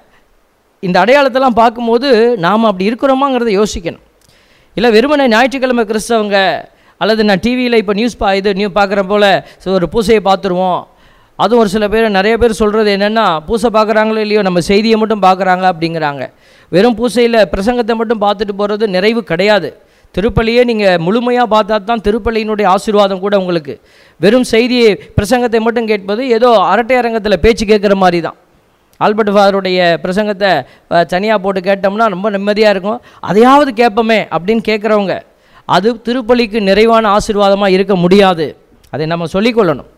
இந்த அடையாளத்தெல்லாம் பார்க்கும்போது நாம் அப்படி இருக்கிறோமாங்கிறத யோசிக்கணும் இல்லை வெறுமனே ஞாயிற்றுக்கிழமை கிறிஸ்தவங்க அல்லது நான் டிவியில் இப்போ நியூஸ் பா இது நியூ பார்க்குற போல் சரி, ஒரு பூசையை பார்த்துருவோம் அதுவும் ஒரு சில பேர் நிறைய பேர் சொல்கிறது என்னென்னா பூசை பார்க்குறாங்களோ இல்லையோ நம்ம செய்தியை மட்டும் பார்க்குறாங்க அப்படிங்கிறாங்க வெறும் பூசையில் பிரசங்கத்தை மட்டும் பார்த்துட்டு போகிறது நிறைவு கிடையாது திருப்பலியே நீங்கள் முழுமையாக பார்த்தா தான் திருப்பலியினுடைய ஆசீர்வாதம் கூட உங்களுக்கு வெறும் செய்தியை பிரசங்கத்தை மட்டும் கேட்பது ஏதோ அரட்டை அரங்கத்தில் பேச்சு கேட்குற மாதிரி தான் ஆல்பர்ட் ஃபாதருடைய பிரசங்கத்தை தனியாக போட்டு கேட்டோம்னா ரொம்ப நிம்மதியாக இருக்கும் அதையாவது கேட்போமே அப்படின்னு கேட்குறவங்க அது திருப்பலிக்கு நிறைவான ஆசீர்வாதமாக இருக்க முடியாது அதை நம்ம சொல்லிக்கொள்ளணும்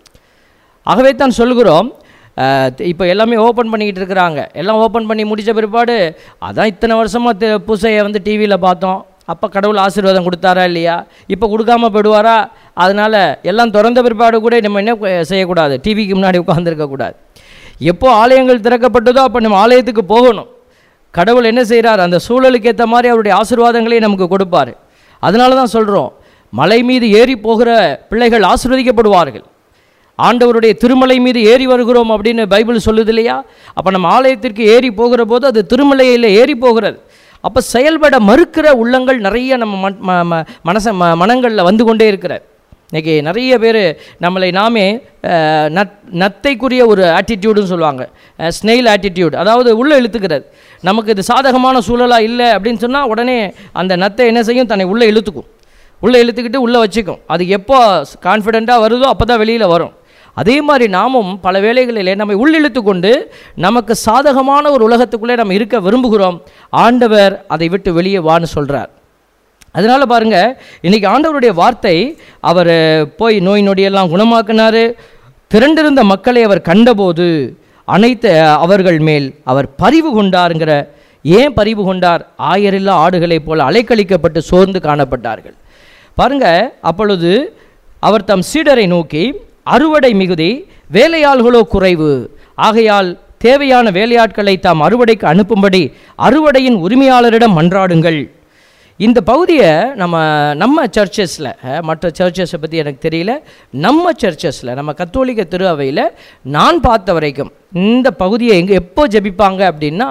ஆகவே தான் சொல்கிறோம் இப்போ எல்லாமே ஓப்பன் பண்ணிக்கிட்டு இருக்கிறாங்க எல்லாம் ஓப்பன் பண்ணி முடித்த பிற்பாடு அதான் இத்தனை வருஷமாக பூசையை வந்து டிவியில் பார்த்தோம் அப்போ கடவுள் ஆசீர்வாதம் கொடுத்தாரா இல்லையா இப்போ கொடுக்காம போயிடுவாரா அதனால் எல்லாம் திறந்த பிற்பாடு கூட நம்ம என்ன செய்யக்கூடாது டிவிக்கு முன்னாடி உட்காந்துருக்கக்கூடாது எப்போ ஆலயங்கள் திறக்கப்பட்டதோ அப்போ நம்ம ஆலயத்துக்கு போகணும் கடவுள் என்ன செய்கிறார் அந்த சூழலுக்கு ஏற்ற மாதிரி அவருடைய ஆசீர்வாதங்களை நமக்கு கொடுப்பார் அதனால தான் சொல்கிறோம் மலை மீது ஏறி போகிற பிள்ளைகள் ஆசீர்வதிக்கப்படுவார்கள் ஆண்டவருடைய திருமலை மீது ஏறி வருகிறோம் அப்படின்னு பைபிள் சொல்லுது இல்லையா அப்போ நம்ம ஆலயத்திற்கு ஏறி போகிற போது அது திருமலையில் ஏறி போகிறது அப்போ செயல்பட மறுக்கிற உள்ளங்கள் நிறைய நம்ம மன்- ம- ம- மனச ம மனங்களில் வந்து கொண்டே இருக்கிறது இன்றைக்கி நிறைய பேர் நம்மளை நாமே அஹ், நத் நத்தைக்குரிய ஒரு ஆட்டிடியூடுன்னு சொல்லுவாங்க ஸ்னெயில் ஆட்டிடியூட் அதாவது உள்ளே இழுத்துக்கிறது நமக்கு இது சாதகமான சூழலாக இல்லை அப்படின்னு சொன்னால் உடனே அந்த நத்தை என்ன செய்யும் தன்னை உள்ளே இழுத்துக்கும் உள்ளே இழுத்துக்கிட்டு உள்ளே வச்சுக்கும் அது எப்போ கான்ஃபிடெண்ட்டாக வருதோ அப்போ தான் வெளியில் வரும் அதே மாதிரி நாமும் பல வேளைகளிலே நம்மை உள்ளிழுத்து கொண்டு நமக்கு சாதகமான ஒரு உலகத்துக்குள்ளே நம்ம இருக்க விரும்புகிறோம் ஆண்டவர் அதை விட்டு வெளியே வான்னு சொல்கிறார் அதனால் பாருங்கள் இன்றைக்கி ஆண்டவருடைய வார்த்தை அவர் போய் நோய் நொடியெல்லாம் குணமாக்கினார் திரண்டிருந்த மக்களை அவர் கண்டபோது அனைத்து அவர்கள் மேல் அவர் பரிவு கொண்டாருங்கிற ஏன் பரிவு கொண்டார் ஆயரில்லா ஆடுகளைப் போல அலைக்கழிக்கப்பட்டு சோர்ந்து காணப்பட்டார்கள் பாருங்க அப்பொழுது அவர் தம் சீடரை நோக்கி அறுவடை மிகுதி வேலையாள்களோ குறைவு ஆகையால் தேவையான வேலையாட்களை தாம் அறுவடைக்கு அனுப்பும்படி அறுவடையின் உரிமையாளரிடம் மன்றாடுங்கள் இந்த பகுதியை நம்ம நம்ம சர்ச்சஸில் மற்ற சர்ச்சஸை பற்றி எனக்கு தெரியல நம்ம சர்ச்சஸில் நம்ம கத்தோலிக்க திரு அவையில் நான் பார்த்த வரைக்கும் இந்த பகுதியை எங்கே எப்போ ஜெபிப்பாங்க அப்படின்னா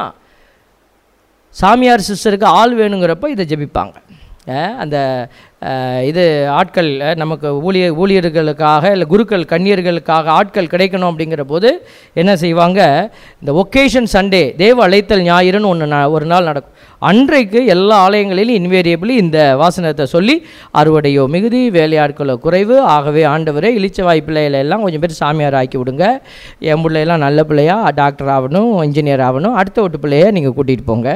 சாமியார் சிஸ்டருக்கு ஆள் வேணுங்கிறப்ப இதை ஜெபிப்பாங்க அஹ் அந்த அஹ் இது ஆட்கள் அஹ் நமக்கு ஊழிய ஊழியர்களுக்காக இல்லை குருக்கள் கன்னியர்களுக்காக ஆட்கள் கிடைக்கணும் அப்படிங்கிற போது என்ன செய்வாங்க இந்த ஒகேஷன் சண்டே தேவ அழைத்தல் ஞாயிறுன்னு ஒன்று நா ஒரு நாள் நடக்கும் அன்றைக்கு எல்லா ஆலயங்களிலும் இன்வேரியபிளி இந்த வாசனத்தை சொல்லி அறுவடையோ மிகுதி வேலையாட்களோ குறைவு ஆகவே ஆண்டவரே இளிச்சவாய் பிள்ளைகளை எல்லாம் கொஞ்சம் பேர் சாமியார் ஆக்கி விடுங்க என் பிள்ளையெல்லாம் நல்ல பிள்ளையா டாக்டர் ஆகணும் இன்ஜினியர் ஆகணும் அடுத்த வீட்டு பிள்ளைய நீங்கள் கூட்டிகிட்டு போங்க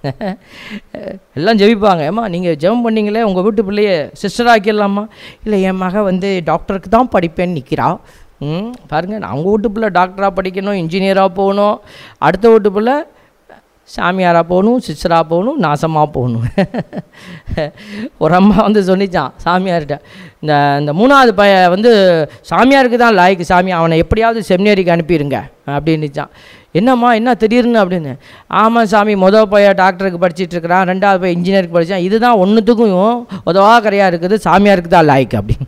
எல்லாம் ஜெபிப்பாங்க ஏம்மா நீங்கள் ஜெபம் பண்ணீங்களே உங்கள் வீட்டு பிள்ளைய சிஸ்டர் ஆக்கிடலாமா இல்லை என் மக வந்து டாக்டருக்கு தான் படிப்பேன்னு நிற்கிறா ம் பாருங்கள் நான் உங்கள் வீட்டு பிள்ளை டாக்டராக படிக்கணும் இன்ஜினியராக போகணும் அடுத்த வீட்டு பிள்ளை சாமியாராக போகணும் சிஸ்டராக போகணும் நாசமாக போகணும் ஒரு அம்மா வந்து சொன்னிச்சான் சாமியார்கிட்ட இந்த இந்த மூணாவது பைய வந்து சாமியாருக்கு தான் லாய்க்கு சாமி அவனை எப்படியாவது செமினரிக்கு அனுப்பிடுங்க அப்படின்னுச்சான் என்னம்மா என்ன திடீர்னு அப்படின்னு ஆமாம் சாமி மொதல் பையன் டாக்டருக்கு படிச்சிட்டு இருக்கிறான் ரெண்டாவது பையன் இன்ஜினியருக்கு படித்தான் இதுதான் ஒன்றுத்துக்கும் உதவா கரையாக இருக்குது சாமியாருக்கு தான் லாய்க்கு அப்படின்னு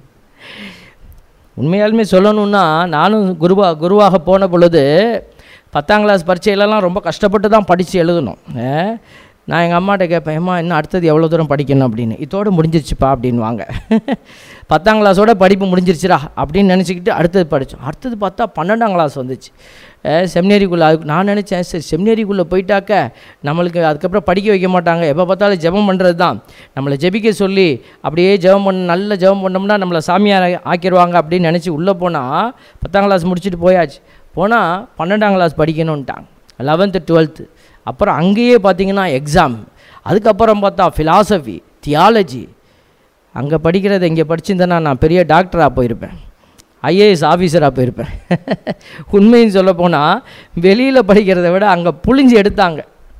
உண்மையாலுமே சொல்லணுன்னா நானும் குருவா குருவாக போன பொழுது பத்தாம் கிளாஸ் பரீட்சையிலலாம் ரொம்ப கஷ்டப்பட்டு தான் படித்து எழுதணும் அஹ் நான் எங்கள் அம்மாட்ட கேட்பேன் அம்மா இன்னும் அடுத்தது எவ்வளோ தூரம் படிக்கணும் அப்படின்னு இதோடு முடிஞ்சிருச்சுப்பா அப்படின்வாங்க பத்தாம் கிளாஸோட படிப்பு முடிஞ்சிருச்சுடா அப்படின்னு நினச்சிக்கிட்டு அடுத்தது படித்தோம் அடுத்தது பார்த்தா பன்னெண்டாம் கிளாஸ் வந்துச்சு செமினரிக்குள்ளே அதுக்கு நான் நினச்சேன் சரி செமினரிக்குள்ளே போயிட்டாக்க நம்மளுக்கு அதுக்கப்புறம் படிக்க வைக்க மாட்டாங்க எப்போ பார்த்தாலும் ஜெபம் பண்ணுறது தான் நம்மளை ஜெபிக்க சொல்லி அப்படியே ஜெபம் பண்ண நல்ல ஜெபம் பண்ணோம்னா நம்மளை சாமியார் ஆக்கிடுவாங்க அப்படின்னு நினச்சி உள்ளே போனால் பத்தாம் கிளாஸ் முடிச்சுட்டு போயாச்சு போனால் பன்னெண்டாம் கிளாஸ் படிக்கணுன்ட்டாங்க லெவன்த்து டுவெல்த்து அப்புறம் அங்கேயே பார்த்தீங்கன்னா எக்ஸாம் அதுக்கப்புறம் பார்த்தா ஃபிலாசபி தியாலஜி அங்கே படிக்கிறத இங்கே படிச்சிருந்தேன்னா நான் பெரிய டாக்டராக போயிருப்பேன் ஐஏஎஸ் ஆஃபீஸராக போயிருப்பேன் உண்மைன்னு சொல்லப்போனால் வெளியில் படிக்கிறத விட அங்கே புழிஞ்சு எடுத்தாங்க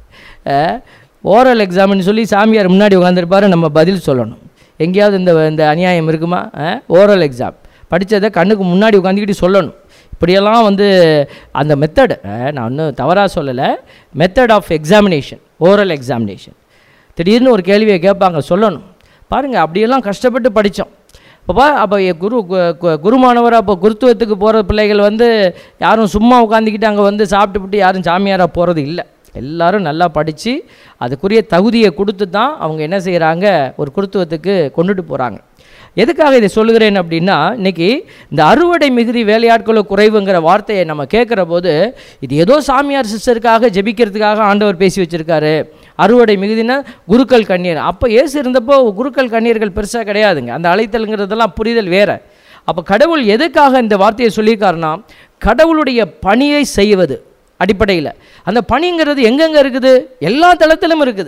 ஓரல் எக்ஸாம்னு சொல்லி சாமியார் முன்னாடி உட்காந்துருப்பாரு நம்ம பதில் சொல்லணும் எங்கேயாவது இந்த இந்த அநியாயம் இருக்குமா ஓரல் எக்ஸாம் படித்ததை கண்ணுக்கு முன்னாடி உட்காந்துக்கிட்டு சொல்லணும் இப்படியெல்லாம் வந்து அந்த மெத்தடு நான் இன்னும் தவறாக சொல்லலை method of examination oral examination திடீர்னு ஒரு கேள்வியை கேட்பாங்க சொல்லணும் பாருங்கள் அப்படியெல்லாம் கஷ்டப்பட்டு படித்தோம் அப்போ அப்போ குரு கு- கு- குருமானவர் அப்போ குருத்துவத்துக்கு போகிற பிள்ளைகள் வந்து யாரும் சும்மா உட்காந்துக்கிட்டு அங்கே வந்து சாப்பிட்டுவிட்டு யாரும் சாமியாராக போகிறது இல்லை எல்லாரும் நல்லா படித்து அதுக்குரிய தகுதியை கொடுத்து தான் அவங்க என்ன செய்கிறாங்க ஒரு குருத்துவத்துக்கு கொண்டுட்டு போகிறாங்க எதுக்காக இதை சொல்லுகிறேன் அப்படின்னா இன்னைக்கு இந்த அறுவடை மிகுதி வேலையாட்களோ குறைவுங்கிற வார்த்தையை நம்ம கேட்குற போது இது ஏதோ சாமியார் சிஸ்டருக்காக ஜெபிக்கிறதுக்காக ஆண்டவர் பேசி வச்சிருக்காரு அறுவடை மிகுதினா குருக்கள் கண்ணீர் அப்போ இயேசு இருந்தப்போ குருக்கள் கண்ணீர்கள் பெருசாக கிடையாதுங்க அந்த அழைத்தல்ங்கிறதெல்லாம் புரிதல் வேற அப்போ கடவுள் எதுக்காக இந்த வார்த்தையை சொல்லியிருக்காருன்னா கடவுளுடைய பணியை செய்வது அடிப்படையில் அந்த பணிங்கிறது எங்கெங்கே இருக்குது எல்லா தளத்திலும் இருக்குது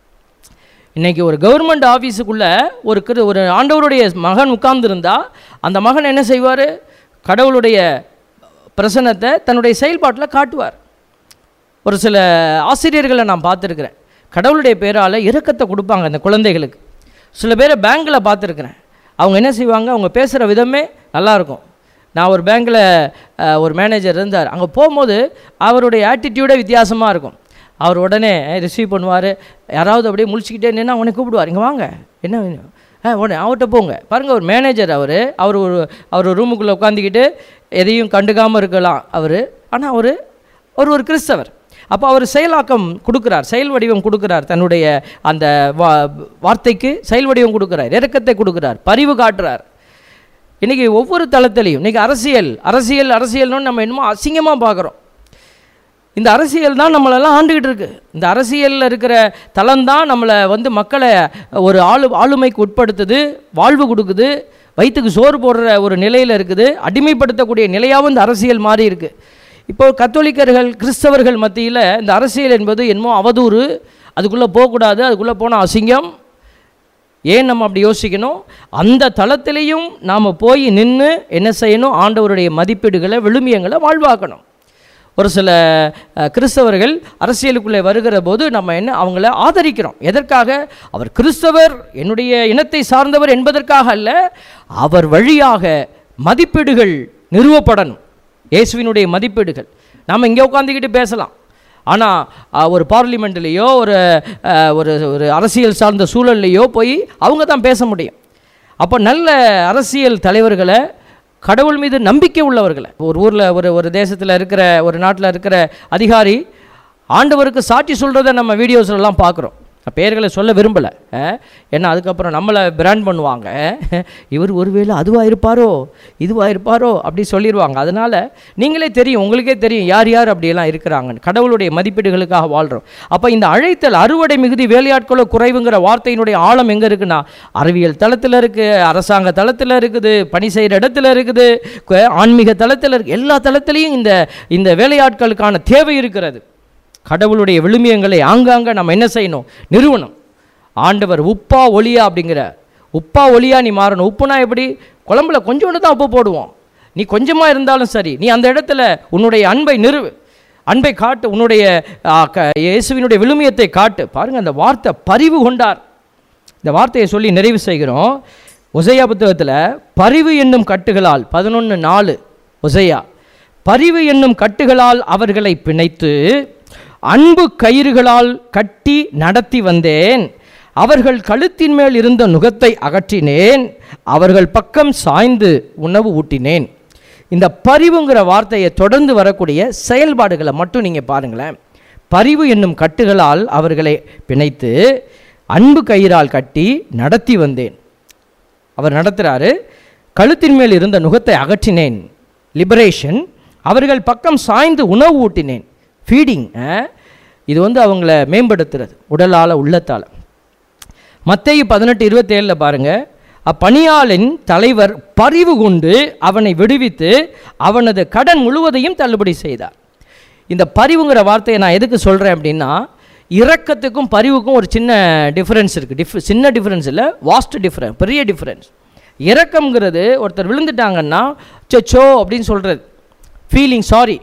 இன்னைக்கு ஒரு கவர்மெண்ட் ஆஃபீஸுக்குள்ளே ஒரு கிரு ஒரு ஆண்டவருடைய மகன் உட்கார்ந்துருந்தா அந்த மகன் என்ன செய்வார் கடவுளுடைய பிரசன்னத்தை தன்னுடைய செயல்பாட்டில் காட்டுவார் ஒரு சில ஆசிரியர்களை நான் பார்த்துருக்குறேன் கடவுளுடைய பேரால் இரக்கத்தை கொடுப்பாங்க அந்த குழந்தைகளுக்கு சில பேரை பேங்க்கில் பார்த்துருக்குறேன் அவங்க என்ன செய்வாங்க அவங்க பேசுகிற விதமே நல்லாயிருக்கும் நான் ஒரு பேங்க்கில் ஒரு மேனேஜர் இருந்தார் அங்கே போகும்போது அவருடைய ஆட்டிடியூடே வித்தியாசமாக இருக்கும் அவர் உடனே ரிசீவ் பண்ணுவார் யாராவது அப்படியே முழிச்சிக்கிட்டே நின்று அவனை கூப்பிடுவார் இங்கே வாங்க என்ன வேணும் ஆ உடனே அவர்கிட்ட போங்க பாருங்கள் ஒரு மேனேஜர் அவர் அவர் ஒரு அவர் ஒரு ரூமுக்குள்ளே உட்காந்துக்கிட்டு எதையும் கண்டுக்காமல் இருக்கலாம் அவர் ஆனால் அவர் அவர் ஒரு கிறிஸ்தவர் அப்போ அவர் செயலாக்கம் கொடுக்குறார் செயல் வடிவம் கொடுக்குறார் தன்னுடைய அந்த வா வார்த்தைக்கு செயல் வடிவம் கொடுக்குறார் இரக்கத்தை கொடுக்குறார் பரிவு காட்டுறார் இன்றைக்கி ஒவ்வொரு தளத்திலையும் இன்றைக்கி அரசியல் அரசியல் அரசியல்னு நம்ம என்னமோ அசிங்கமாக பார்க்குறோம் இந்த அரசியல் தான் நம்மளெல்லாம் ஆண்டுகிட்டு இருக்கு இந்த அரசியலில் இருக்கிற தளம்தான் நம்மளை வந்து மக்களை ஒரு ஆளு ஆளுமைக்கு உட்படுத்துது வாழ்வு கொடுக்குது வயிற்றுக்கு சோறு போடுற ஒரு நிலையில் இருக்குது அடிமைப்படுத்தக்கூடிய நிலையாகவும் இந்த அரசியல் மாறி இருக்கு இப்போ கத்தோலிக்கர்கள் கிறிஸ்தவர்கள் மத்தியில் இந்த அரசியல் என்பது என்னமோ அவதூறு அதுக்குள்ளே போகக்கூடாது அதுக்குள்ளே போனால் அசிங்கம் ஏன் நம்ம அப்படி யோசிக்கணும் அந்த தளத்திலையும் நாம் போய் நின்று என்ன செய்யணும் ஆண்டவருடைய மதிப்பீடுகளை விழுமியங்களை வாழ்வாக்கணும் ஒரு சில அஹ், கிறிஸ்தவர்கள் அரசியலுக்குள்ளே வருகிற போது நம்ம என்ன அவங்கள ஆதரிக்கிறோம் எதற்காக அவர் கிறிஸ்தவர் என்னுடைய இனத்தை சார்ந்தவர் என்பதற்காக அல்ல அவர் வழியாக மதிப்பீடுகள் நிறுவப்படணும் இயேசுவினுடைய மதிப்பீடுகள் நாம் இங்கே உட்காந்துக்கிட்டு பேசலாம் ஆனால் ஒரு பார்லிமெண்ட்லேயோ ஒரு அஹ், ஒரு ஒரு அரசியல் சார்ந்த சூழல்லையோ போய் அவங்க தான் பேச முடியும் அப்போ நல்ல அரசியல் தலைவர்களை கடவுள் மீது நம்பிக்கை உள்ளவர்களை ஒரு ஊரில் ஒரு ஒரு தேசத்தில் இருக்கிற ஒரு நாட்டில் இருக்கிற அதிகாரி ஆண்டவருக்கு சாட்சி சொல்கிறத நம்ம வீடியோஸ்லாம் பார்க்குறோம் நான் பெயர்களை சொல்ல விரும்பலை ஏன்னா அதுக்கப்புறம் நம்மளை பிராண்ட் பண்ணுவாங்க இவர் ஒருவேளை அதுவாக இருப்பாரோ இதுவாக இருப்பாரோ அப்படி சொல்லிடுவாங்க அதனால் நீங்களே தெரியும் உங்களுக்கே தெரியும் யார் யார் அப்படியெல்லாம் இருக்கிறாங்க கடவுளுடைய மதிப்பீடுகளுக்காக வாழ்கிறோம் அப்போ இந்த அழைத்தல் அறுவடை மிகுதி வேலையாட்களோ குறைவுங்கிற வார்த்தையினுடைய ஆழம் எங்கே இருக்குன்னா அறிவியல் தளத்தில் இருக்குது அரசாங்க தளத்தில் இருக்குது பணி செய்கிற இடத்துல இருக்குது கு- ஆன்மீக தளத்தில் இருக்குது எல்லா தளத்திலையும் இந்த இந்த வேலையாட்களுக்கான தேவை இருக்கிறது கடவுளுடைய விழுமியங்களை ஆங்காங்க நம்ம என்ன செய்யணும் நிறுவனம் ஆண்டவர் உப்பா ஒளியா அப்படிங்கிற உப்பா ஒளியா நீ மாறணும் உப்புனா எப்படி குழம்புல கொஞ்சோண்டு தான் உப்பு போடுவோம் நீ கொஞ்சமாக இருந்தாலும் சரி நீ அந்த இடத்துல உன்னுடைய அன்பை நிறுவு அன்பை காட்டு உன்னுடைய ஆ, க- இயேசுவினுடைய விழுமியத்தை காட்டு பாருங்க அந்த வார்த்தை பரிவு கொண்டார் இந்த வார்த்தையை சொல்லி நிறைவு செய்கிறோம் ஒசையா புத்தகத்தில் பரிவு என்னும் கட்டுகளால் பதினொன்று நாலு ஒசையா பரிவு என்னும் கட்டுகளால் அவர்களை பிணைத்து அன்பு கயிறுகளால் கட்டி நடத்தி வந்தேன் அவர்கள் கழுத்தின் மேல் இருந்த நுகத்தை அகற்றினேன் அவர்கள் பக்கம் சாய்ந்து உணவு ஊட்டினேன் இந்த பரிவுங்கிற வார்த்தையை தொடர்ந்து வரக்கூடிய செயல்பாடுகளை மட்டும் நீங்கள் பாருங்களேன் பரிவு என்னும் கட்டுகளால் அவர்களை பிணைத்து அன்பு கயிறால் கட்டி நடத்தி வந்தேன் அவர் நடத்துகிறாரு கழுத்தின் மேல் இருந்த நுகத்தை அகற்றினேன் லிபரேஷன் அவர்கள் பக்கம் சாய்ந்து உணவு ஊட்டினேன் ஃபீடிங் இது வந்து அவங்கள மேம்படுத்துறது உடலால் உள்ளத்தால் மத்தேயு பதினெட்டு இருபத்தேழில் பாருங்க அப்பணியாளின் தலைவர் பரிவு கொண்டு அவனை விடுவித்து அவனது கடன் முழுவதையும் தள்ளுபடி செய்தார் இந்த பரிவுங்கிற வார்த்தையை நான் எதுக்கு சொல்கிறேன் அப்படின்னா இரக்கத்துக்கும் பரிவுக்கும் ஒரு சின்ன டிஃப்ரென்ஸ் இருக்குது டிஃப் சின்ன டிஃப்ரென்ஸ் இல்லை வாஸ்ட் டிஃப்ரென்ஸ் பெரிய டிஃப்ரென்ஸ் இரக்கம்ங்கிறது ஒருத்தர் விழுந்துட்டாங்கன்னா சொச்சோ அப்படின்னு சொல்கிறது ஃபீலிங் சாரி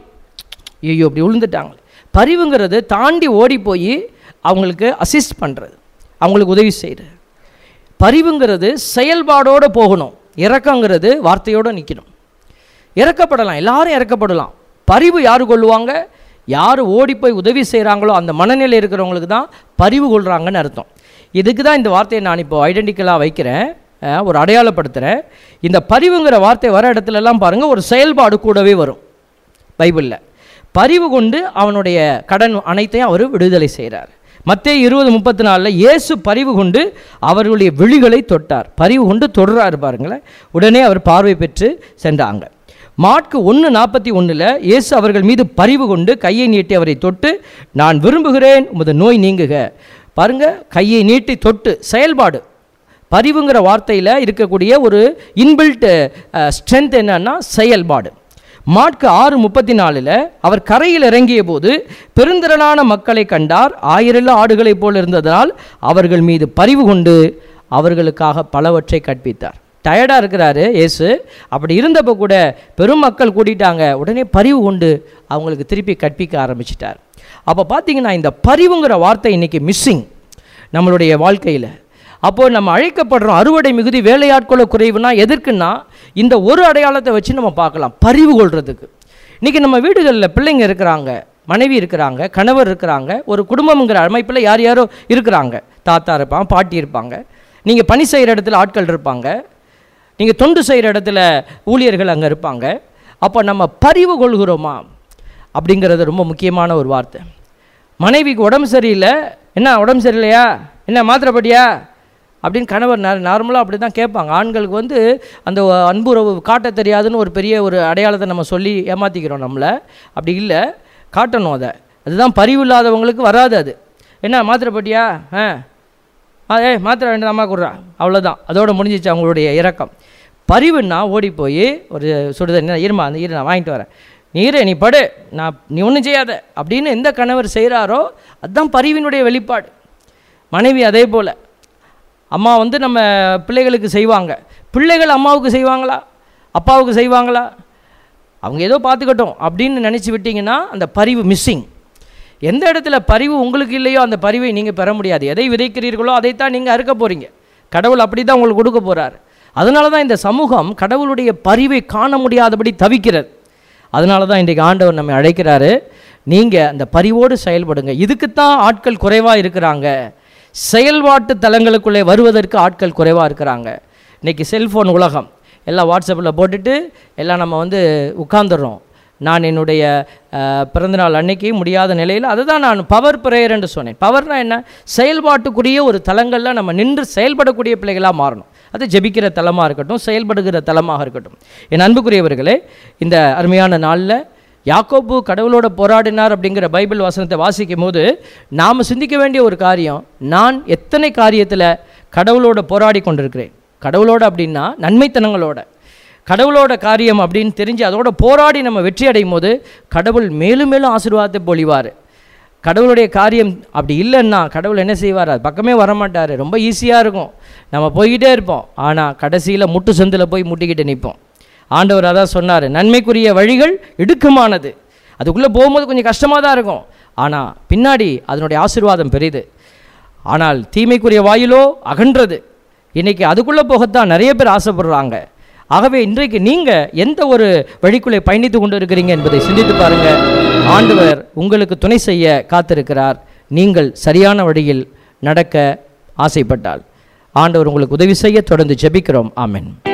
ஐயோ இப்படி விழுந்துட்டாங்க பரிவுங்கிறது தாண்டி ஓடி போய் அவங்களுக்கு அசிஸ்ட் பண்ணுறது அவங்களுக்கு உதவி செய்கிறது பரிவுங்கிறது செயல்பாடோடு போகணும் இரக்கங்கிறது வார்த்தையோடு நிற்கணும் இறக்கப்படலாம் எல்லாரும் இறக்கப்படலாம் பரிவு யார் கொள்ளுவாங்க யார் ஓடி போய் உதவி செய்கிறாங்களோ அந்த மனநிலை இருக்கிறவங்களுக்கு தான் பரிவு கொள்கிறாங்கன்னு அர்த்தம் இதுக்கு தான் இந்த வார்த்தையை நான் இப்போ ஐடென்டிக்கலாக வைக்கிறேன் அஹ், ஒரு அடையாளப்படுத்துகிறேன் இந்த பரிவுங்கிற வார்த்தை வர இடத்துலலாம் பாருங்கள் ஒரு செயல்பாடு கூடவே வரும் பைபிளில் பரிவு கொண்டு அவனுடைய கடன் அனைத்தையும் அவர் விடுதலை செய்கிறார் மத்தேயு இருபது முப்பத்தி நாலில் இயேசு பரிவு கொண்டு அவர்களுடைய விழிகளை தொட்டார் பரிவு கொண்டு தொடுறாரு பாருங்களேன் உடனே அவர் பார்வை பெற்று சென்றாங்க மார்க்கு ஒன்று நாற்பத்தி ஒன்றில் இயேசு அவர்கள் மீது பரிவு கொண்டு கையை நீட்டி அவரை தொட்டு நான் விரும்புகிறேன் உமது நோய் நீங்குக பாருங்க கையை நீட்டி தொட்டு செயல்பாடு பரிவுங்கிற வார்த்தையில் இருக்கக்கூடிய ஒரு இன்பில்ட் ஸ்ட்ரென்த் என்னன்னா செயல்பாடு மார்க்கு ஆறு முப்பத்தி நாலில் அவர் கரையில் இறங்கிய போது பெருந்திரளான மக்களை கண்டார் ஆயிரல்ல ஆடுகளைப் போல் இருந்ததனால் அவர்கள் மீது பரிவு கொண்டு அவர்களுக்காக பலவற்றை கற்பித்தார் டயர்டாக இருக்கிறாரு இயேசு அப்படி இருந்தப்போ கூட பெரும் மக்கள் கூட்டிட்டாங்க உடனே பரிவு கொண்டு அவங்களுக்கு திருப்பி கற்பிக்க ஆரம்பிச்சிட்டார் அப்போ பார்த்தீங்கன்னா இந்த பரிவுங்கிற வார்த்தை இன்னைக்கு மிஸ்ஸிங் நம்மளுடைய வாழ்க்கையில் அப்போது நம்ம அழைக்கப்படுறோம் அறுவடை மிகுதி வேலையாட்கொள்ள குறைவுனா எதற்குன்னா இந்த ஒரு அடையாளத்தை வச்சு நம்ம பார்க்கலாம் பரிவு கொள்றதுக்கு இன்றைக்கி நம்ம வீடுகளில் பிள்ளைங்க இருக்கிறாங்க மனைவி இருக்கிறாங்க கணவர் இருக்கிறாங்க ஒரு குடும்பம்ங்கிற அமைப்பில் யார் யாரோ இருக்கிறாங்க தாத்தா இருப்பாங்க பாட்டி இருப்பாங்க நீங்கள் பணி செய்கிற இடத்துல ஆட்கள் இருப்பாங்க நீங்கள் தொண்டு செய்கிற இடத்துல ஊழியர்கள் அங்கே இருப்பாங்க அப்போ நம்ம பரிவு கொள்கிறோமா அப்படிங்கிறது ரொம்ப முக்கியமான ஒரு வார்த்தை மனைவிக்கு உடம்பு சரியில்லை என்ன உடம்பு சரியில்லையா என்ன மாத்திரப்படியா அப்படின்னு கணவர் நார்மலாக அப்படி தான் கேட்பாங்க ஆண்களுக்கு வந்து அந்த அன்புறவு காட்ட தெரியாதுன்னு ஒரு பெரிய ஒரு அடையாளத்தை நம்ம சொல்லி ஏமாற்றிக்கிறோம் நம்மளை அப்படி இல்லை காட்டணும் அதை அதுதான் பரிவு இல்லாதவங்களுக்கு வராது அது என்ன மாத்திரப்பட்டியா ஆ ஆ ஏய் மாத்திரை வேண்டியது அம்மா கொடுறா அவ்வளோதான் அதோட முடிஞ்சிச்சு அவங்களுடைய இறக்கம் பரிவுன்னா ஓடி போய் ஒரு சுடுதண்ணி இருமா அந்த இரு நான் வாங்கிட்டு வரேன் நீரே நீ படு நான் நீ ஒன்றும் செய்யாத அப்படின்னு எந்த கணவர் செய்கிறாரோ அதுதான் பரிவினுடைய வெளிப்பாடு மனைவி அதே போல் அம்மா வந்து நம்ம பிள்ளைகளுக்கு செய்வாங்க பிள்ளைகள் அம்மாவுக்கு செய்வாங்களா அப்பாவுக்கு செய்வாங்களா அவங்க ஏதோ பார்த்துக்கட்டும் அப்படின்னு நினச்சி விட்டீங்கன்னா அந்த பரிவு மிஸ்ஸிங் எந்த இடத்துல பரிவு உங்களுக்கு இல்லையோ அந்த பரிவை நீங்கள் பெற முடியாது எதை விதைக்கிறீர்களோ அதைத்தான் நீங்கள் அறுக்க போகிறீங்க கடவுள் அப்படி தான் உங்களுக்கு கொடுக்க போகிறார் அதனால தான் இந்த சமூகம் கடவுளுடைய பரிவை காண முடியாதபடி தவிக்கிறது அதனால தான் இன்றைக்கு ஆண்டவர் நம்மை அழைக்கிறாரு நீங்கள் அந்த பரிவோடு செயல்படுங்க இதுக்குத்தான் ஆட்கள் குறைவாக இருக்கிறாங்க செயல்பாட்டு தலங்களுக்குள்ளே வருவதற்கு ஆட்கள் குறைவாக இருக்கிறாங்க இன்றைக்கி செல்ஃபோன் உலகம் எல்லாம் வாட்ஸ்அப்பில் போட்டுட்டு எல்லாம் நம்ம வந்து உட்காந்துடுறோம் நான் என்னுடைய அஹ், பிறந்தநாள் அன்னைக்கு முடியாத நிலையில் அதை தான் நான் பவர் ப்ரேயர் என்று சொன்னேன் பவர்னா என்ன செயல்பாட்டுக்குரிய ஒரு தலங்களில் நம்ம நின்று செயல்படக்கூடிய பிள்ளைகளாக மாறணும் அது ஜெபிக்கிற தலமாக இருக்கட்டும் செயல்படுகிற தலமாக இருக்கட்டும் என் அன்புக்குரியவர்களே இந்த அருமையான நாளில் யாக்கோபு கடவுளோட போராடினார் அப்படிங்கிற பைபிள் வசனத்தை வாசிக்கும் போது நாம் சிந்திக்க வேண்டிய ஒரு காரியம் நான் எத்தனை காரியத்தில் கடவுளோட போராடி கொண்டிருக்கிறேன் கடவுளோட அப்படின்னா நன்மைத்தனங்களோட கடவுளோட காரியம் அப்படின்னு தெரிஞ்சு அதோட போராடி நம்ம வெற்றி அடையும் போது கடவுள் மேலும் மேலும் ஆசீர்வாதத்தை பொழிவார் கடவுளுடைய காரியம் அப்படி இல்லைன்னா கடவுள் என்ன செய்வார் அது பக்கமே வரமாட்டார் ரொம்ப ஈஸியாக இருக்கும் நம்ம போய்கிட்டே இருப்போம் ஆனால் கடைசியில் முட்டு சந்தில் போய் முட்டிக்கிட்டு நிற்போம் ஆண்டவர் அதான் சொன்னார் நன்மைக்குரிய வழிகள் இடுக்கமானது அதுக்குள்ளே போகும்போது கொஞ்சம் கஷ்டமாக தான் இருக்கும் ஆனால் பின்னாடி அதனுடைய ஆசீர்வாதம் பெரிது ஆனால் தீமைக்குரிய வாயிலோ அகன்றது இன்னைக்கு அதுக்குள்ளே போகத்தான் நிறைய பேர் ஆசைப்படுறாங்க ஆகவே இன்றைக்கு நீங்கள் எந்த ஒரு வழிக்குள்ளே பயணித்து கொண்டு இருக்கிறீங்க என்பதை சிந்தித்து பாருங்க ஆண்டவர் உங்களுக்கு துணை செய்ய காத்திருக்கிறார் நீங்கள் சரியான வழியில் நடக்க ஆசைப்பட்டால் ஆண்டவர் உங்களுக்கு உதவி செய்ய தொடர்ந்து ஜெபிக்கிறோம் ஆமென்